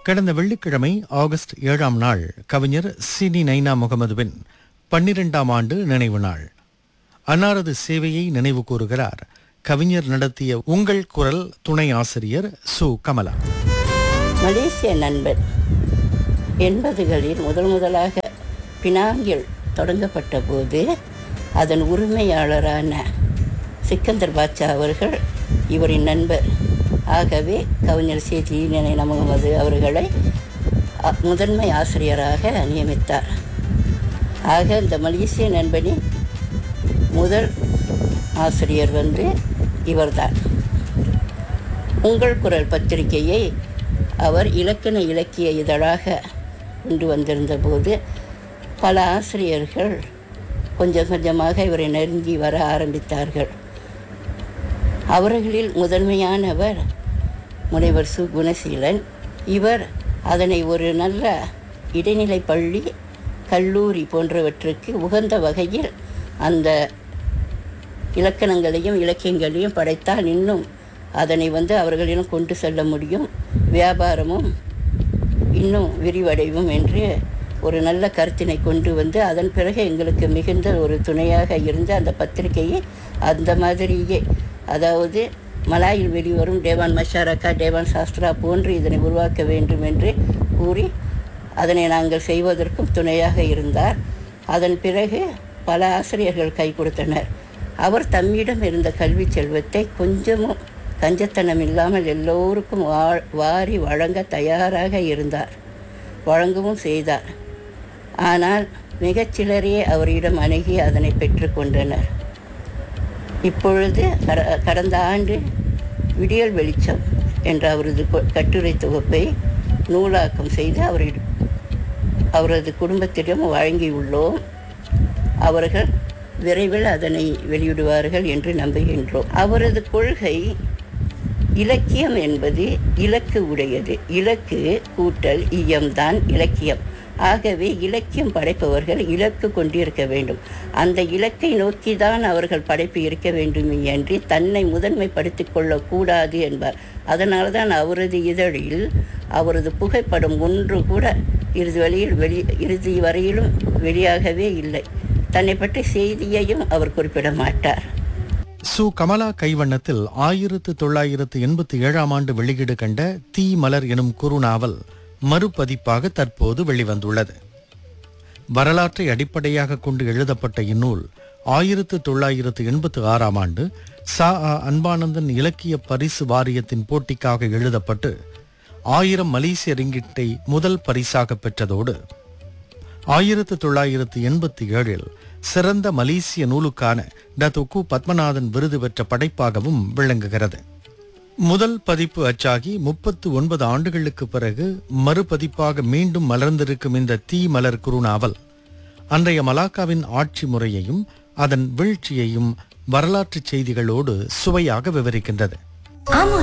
கடந்த வெள்ளிக்கிழமை ஆகஸ்ட் ஏழாம் நாள் கவிஞர் சினி நைனா முகமதுவின் பன்னிரெண்டாம் ஆண்டு நினைவு நாள் அன்னாரது சேவையை நினைவு கூறுகிறார் கவிஞர் நடத்திய உங்கள் குரல் துணை ஆசிரியர் சு கமலா மலேசிய நண்பன் எண்பதுகளில் முதல் முதலாக பினாங்கில் தொடங்கப்பட்ட போது அதன் உரிமையாளரான சிக்கந்தர் பாட்சா அவர்கள் இவரின் நண்பர் ஆகவே கவிஞர் சி ஜீனனை முகமது அவர்களை அ- முதன்மை ஆசிரியராக நியமித்தார் ஆக இந்த மலேசிய நண்பனின் முதல் ஆசிரியர் வந்து இவர்தான் உங்கள் குரல் பத்திரிகையை அவர் இலக்கண இலக்கிய இதழாக கொண்டு வந்திருந்த போது பல ஆசிரியர்கள் கொஞ்சம் கொஞ்சமாக இவரை நெருங்கி வர ஆரம்பித்தார்கள் அவர்களில் முதன்மையானவர் முனைவர் சு குணசீலன் இவர் அதனை ஒரு நல்ல இடைநிலை பள்ளி கல்லூரி போன்றவற்றுக்கு உகந்த வகையில் அந்த இலக்கணங்களையும் இலக்கியங்களையும் படைத்தால் இன்னும் அதனை வந்து அவர்களிடம் கொண்டு செல்ல முடியும் வியாபாரமும் இன்னும் விரிவடையும் என்று ஒரு நல்ல கருத்தினை கொண்டு வந்து அதன் பிறகு எங்களுக்கு மிகுந்த ஒரு துணையாக இருந்த அந்த பத்திரிகையை அந்த மாதிரியே அதாவது மலாயில் வெளிவரும் டேவான் மஷாரக்கா டேவான் சாஸ்திரா போன்று இதனை உருவாக்க வேண்டும் என்று கூறி அதனை நாங்கள் செய்வதற்கும் துணையாக இருந்தார் அதன் பிறகு பல ஆசிரியர்கள் கை கொடுத்தனர் அவர் தம்மிடம் இருந்த கல்வி செல்வத்தை கொஞ்சமும் கஞ்சத்தனம் இல்லாமல் எல்லோருக்கும் வா வாரி வழங்க தயாராக இருந்தார் வழங்கவும் செய்தார் ஆனால் மிகச்சிலரே அவரிடம் அணுகி அதனை பெற்றுக்கொண்டனர் இப்பொழுது கட கடந்த ஆண்டு விடியல் வெளிச்சம் என்ற அவரது கொ- கட்டுரை தொகுப்பை நூலாக்கம் செய்து அவரிடம் அவரது குடும்பத்திடம் வழங்கியுள்ளோம் அவர்கள் விரைவில் அதனை வெளியிடுவார்கள் என்று நம்புகின்றோம் அவரது கொள்கை இலக்கியம் என்பது இலக்கு உடையது இலக்கு கூட்டல் இயம்தான் இலக்கியம் ஆகவே இலக்கியம் படைப்பவர்கள் இலக்கு கொண்டிருக்க வேண்டும் அந்த இலக்கை நோக்கிதான் அவர்கள் படைப்பு இருக்க வேண்டுமே அன்றி தன்னை முதன்மைப்படுத்திக் கொள்ளக்கூடாது என்பார் அதனால தான் அவரது இதழில் அவரது புகைப்படம் ஒன்று கூட இறுதி வழியில் வெளி இறுதி வரையிலும் வெளியாகவே இல்லை தன்னை பற்றி செய்தியையும் அவர் குறிப்பிட மாட்டார் சு கமலா கைவண்ணத்தில் ஆயிரத்து தொள்ளாயிரத்து எண்பத்தி ஏழாம் ஆண்டு வெளியீடு கண்ட தீ மலர் எனும் குறுநாவல் மறுபதிப்பாக தற்போது வெளிவந்துள்ளது வரலாற்றை அடிப்படையாக கொண்டு எழுதப்பட்ட இந்நூல் ஆயிரத்து தொள்ளாயிரத்து எண்பத்து ஆறாம் ஆண்டு சா ஆ அன்பானந்தன் இலக்கிய பரிசு வாரியத்தின் போட்டிக்காக எழுதப்பட்டு ஆயிரம் மலேசிய ரிங்கிட்டை முதல் பரிசாக பெற்றதோடு ஆயிரத்து தொள்ளாயிரத்து எண்பத்தி ஏழில் சிறந்த மலேசிய நூலுக்கான டத்துக்கு பத்மநாதன் விருது பெற்ற படைப்பாகவும் விளங்குகிறது முதல் பதிப்பு அச்சாகி முப்பத்து ஒன்பது ஆண்டுகளுக்கு பிறகு மறுபதிப்பாக மீண்டும் மலர்ந்திருக்கும் இந்த தீ மலர் குறுநாவல் அன்றைய மலாக்காவின் ஆட்சி முறையையும் அதன் வீழ்ச்சியையும் வரலாற்றுச் செய்திகளோடு சுவையாக விவரிக்கின்றது